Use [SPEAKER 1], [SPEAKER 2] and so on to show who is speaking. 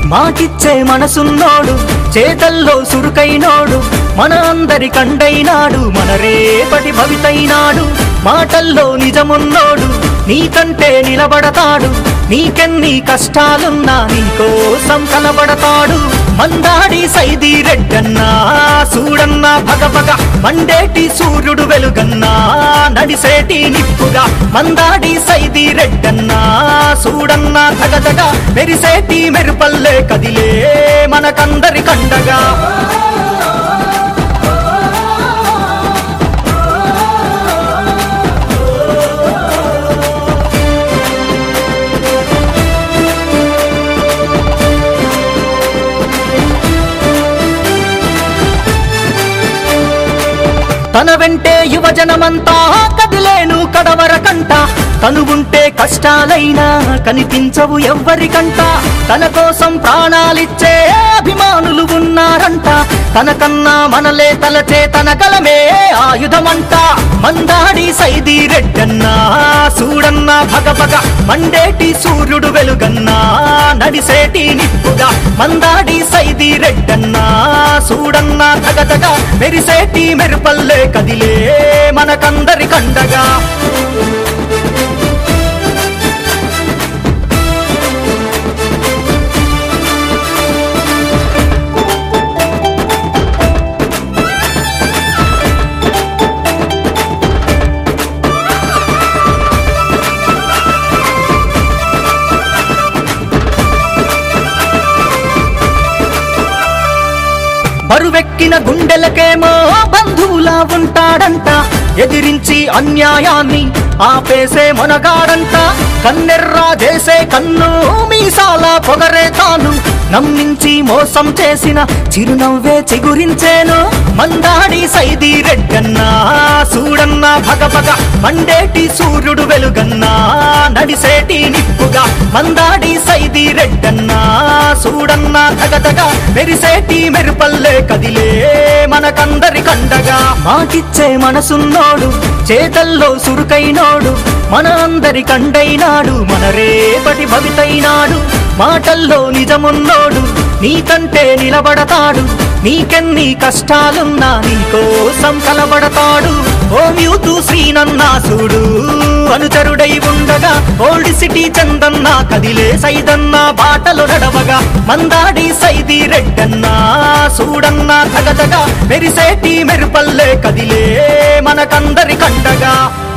[SPEAKER 1] మాటిచ్చే మనసున్నోడు చేతల్లో సురుకైనోడు మన అందరి కండైనాడు మన రేపటి భవితైనాడు మాటల్లో నిజమున్నోడు నీకంటే నిలబడతాడు నీకెన్ని కష్టాలున్నా నీకోసం కనబడతాడు మందాడి సైది రెడ్డన్నా సూడన్నా భగభగ మండేటి సూర్యుడు వెలుగన్నా నడిసేటి నిప్పుగా మందాడి సైది రెడ్డన్నా సూడన్నా తగదగ మెరిసేటి మెరుపల్లే కదిలే మనకందరి కండగా తన వెంటే యువజనమంతా కదిలేను కడవరకంట తను ఉంటే కష్టాలైనా కనిపించవు ఎవ్వరికంట తన కోసం ప్రాణాలిచ్చే అభిమానులు ఉన్నారంట తనకన్నా మనలే తలచే తన కలమే ఆయుధమంట మందాడి సైది రెడ్డన్నా సూడన్నా భగభగ మండేటి సూర్యుడు వెలుగన్నా నడిసేటి నిప్పుగా మందాడి సైది రెడ్డన్నా సూడన్నా తగదగ మెరిసేటి మెరుపల్లే కదిలే మనకందరి కండగా బరువెక్కిన గుండెలకేమో బంధువులా ఉంటాడంట ఎదిరించి అన్యాయాన్ని ఆపేసే మొనగాడంట కన్నెర్రా చేసే కన్ను మీసాల పొగరే తాను నమ్మించి మోసం చేసిన చిరునవ్వే చిగురించేను మందాడి సైది రెడ్డన్నా సూడన్నా భగభగ మండేటి సూర్యుడు వెలుగన్నా నడిసేటి నిప్పుగా మందాడి సైది రెడ్డన్నా సూడన్నా తగదగ మెరిసేటి మెరుపల్లే కదిలే మనకందరి కండగా మాటిచ్చే మనసున్నోడు చేతల్లో సురుకైనోడు మన అందరి కండైనాడు మన రేపటి భవితైనాడు మాటల్లో నిజమున్నోడు నీకంటే నిలబడతాడు నీకెన్ని కష్టాలున్నా నీకోసం కలబడతాడు ఓ మ్యూతు శ్రీనన్నాసుడు అనుచరుడై ఉండగా ఓల్డ్ సిటీ చందన్న కదిలే సైదన్న బాటలు నడవగా మందాడి సైది రెడ్డన్నా సూడన్నా తగదగా మెరిసేటి మెరుపల్లే కదిలే మనకందరి కండగా